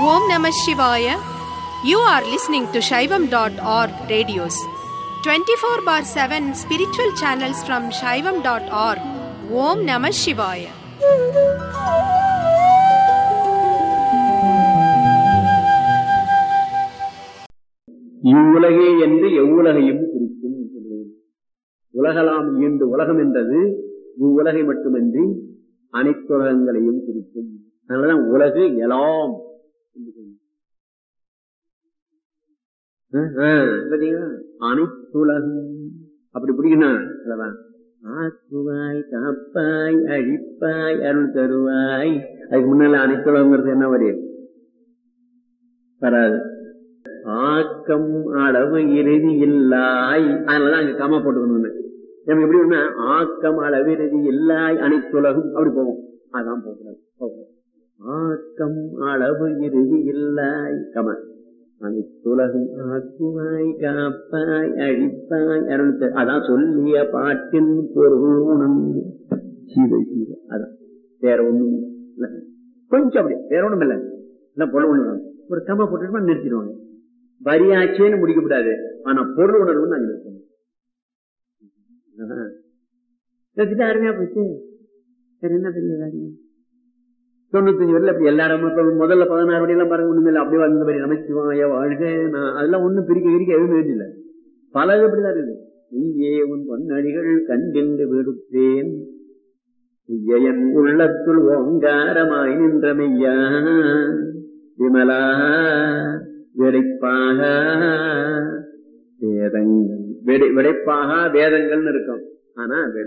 Om Namah Shivaya. You are listening to Shaivam.org radios. 24 bar 7 spiritual channels from Shaivam.org. Om Namah Shivaya. இவ்வுலகே என்று எவ்வுலகையும் குறிக்கும் சொல்லுவது. உலகலாம் ஈண்டு உலகம் என்றது இவ்வுலகை மட்டுமன்றி அனைத்துலகங்களையும் குறிக்கும் அதனாலதான் உலகு எலாம் என்று சொன்னோம். அஹ், அஹ், பாத்தீங்களா? அனைத்துலகம் அப்படி பிடிக்கணும் அதுதான். ஆக்குவாய் காப்பாய் அழிப்பாய் அருள் தருவாய் அதுக்கு முன்னால அனைத்துலகங்கிறது என்ன வரையும் வராது ஆக்கம் அளவு இறுதி இல்லாய் அதனாலதான் அங்க கமா போட்டுக்கணும்னு நமக்கு எப்படி ஒண்ணு ஆக்கம் அளவு இறுதி இல்லாய் அனைத்துலகும் அப்படி போகும் அதான் போகக்கூடாது போகும் ஆக்கம் அளவு இறுதி இல்லாய் கம அனைத்துலகும் ஆக்குவாய் காப்பாய் அழிப்பாய் அருள் தரு- அதான் சொல்லிய பாட்டின் பொருள் உணர்ந்து சீதை சீதை அதான் வேற ஒண்ணும் இல்ல கொஞ்சம் அப்படி வேற ஒண்ணும் இல்லை என்ன பொருள் உணர்வு ஒரு கம போட்டுட்டு நிறுத்திடுவாங்க வரியாச்சேன்னு முடிக்கப்படாது ஆனா பொருள் உணர்வுன்னு அங்க இருக்கணும் ஆஹா. நிறுத்திட்டா அருமையா போச்சு சரி என்ன பெரிய காரியம் தொண்ணூத்தஞ்சு வரல அப்படி எல்லா இடமும் இப்ப முதல்ல பதினாறு வடி எல்லாம் பாருங்க ஒண்ணுமே இல்லை அப்படியே வந்த மாதிரி நமச்சிவாய வாழ்க நான் அதெல்லாம் ஒண்ணும் பிரிக்க பிரிக்க எதுவும் வேண்டியில்லை பல இது அப்படிதான் இருக்குது நீயே உன் பொன்னடிகள் கண்டென்று விடுத்தேன் உய்யன் உள்ளத்துள் ஓங்காரமாய் நின்றமையா விமலா வெடைப்பாக வேதங்கள் வெடை வெடைப்பாக வேதங்கள்னு இருக்கும் ஆனா